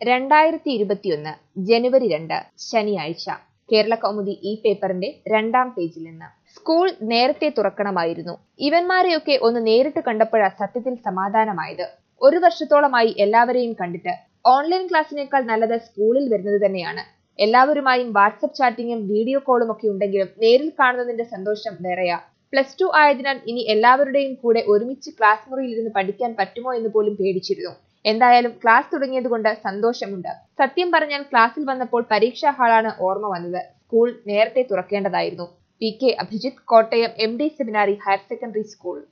രണ്ടായിരത്തി ഇരുപത്തിയൊന്ന് ജനുവരി രണ്ട് ശനിയാഴ്ച കേരള കൗമുദി ഈ പേപ്പറിന്റെ രണ്ടാം പേജിൽ നിന്ന് സ്കൂൾ നേരത്തെ തുറക്കണമായിരുന്നു ഇവന്മാരെയൊക്കെ ഒന്ന് നേരിട്ട് കണ്ടപ്പോഴാ സത്യത്തിൽ സമാധാനമായത് ഒരു വർഷത്തോളമായി എല്ലാവരെയും കണ്ടിട്ട് ഓൺലൈൻ ക്ലാസ്സിനേക്കാൾ നല്ലത് സ്കൂളിൽ വരുന്നത് തന്നെയാണ് എല്ലാവരുമായും വാട്സപ്പ് ചാറ്റിങ്ങും വീഡിയോ കോളും ഒക്കെ ഉണ്ടെങ്കിലും നേരിൽ കാണുന്നതിന്റെ സന്തോഷം വേറെയാ പ്ലസ് ടു ആയതിനാൽ ഇനി എല്ലാവരുടെയും കൂടെ ഒരുമിച്ച് ക്ലാസ് മുറിയിൽ ഇരുന്ന് പഠിക്കാൻ പറ്റുമോ എന്ന് പോലും പേടിച്ചിരുന്നു എന്തായാലും ക്ലാസ് തുടങ്ങിയതുകൊണ്ട് സന്തോഷമുണ്ട് സത്യം പറഞ്ഞാൽ ക്ലാസ്സിൽ വന്നപ്പോൾ പരീക്ഷാ ഹാളാണ് ഓർമ്മ വന്നത് സ്കൂൾ നേരത്തെ തുറക്കേണ്ടതായിരുന്നു P K Abhijith Kottayam M D seminary higher secondary school